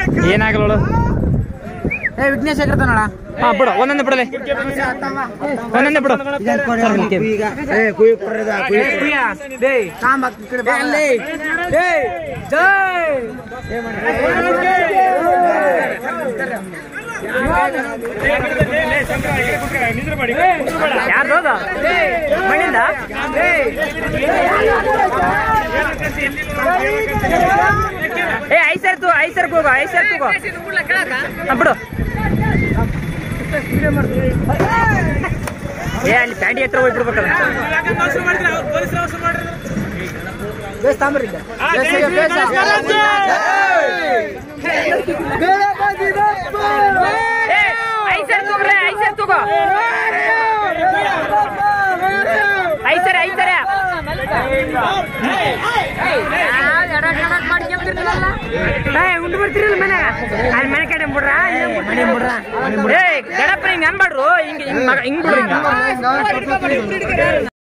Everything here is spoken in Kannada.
ಏನಾಗಲ್ಲ ಏ ವಿಘ್ನೇಶ್ ಆಗಿರ್ತ ನೋಡ ಹಾ ಬಿಡು ಒಂದೊಂದು ಬಿಡಲೆ ಒಂದೊಂದೇ ಬಿಡು ಯಾರ್ದು ಮಣ್ಣಿಂದ ಏ ಐಸರ್ ತು ಐಸರ್ ಹೋಗು ಐಸರ್ ತಗೋ ಹಾ, ಬಿಡು ಏ ಅಲ್ಲಿ ಪ್ಯಾಂಡಿ ಹತ್ರ ಹೋಗಿ ಬಿಡ್ಬೇಕಲ್ಲ ಬೇಸ್ ತಾಂಬ್ರಿ ಏ ಐಸರ್ ತಗೋರೆ ಐಸರ್ ತಗೋ ಐಸರ್ ಐಸರ ಉಂಡು ಬರ್ತಿರಲ್ಲ ಮನೆ ಅಲ್ಲಿ ಮನೆ ಕಡೆ ಬಿಡ್ರ ಮನೆ ಬಿಡ್ರ ಏ ಗಣಪ ಹಿಂಗ್ ಅನ್ಬಾಡ್ರು ಹಿಂಗ್ ಹಿಂಗ್ ಮಗ- ಹಿಂಗ್ ಬಿಡ್ರಿ ಹಿಂಗ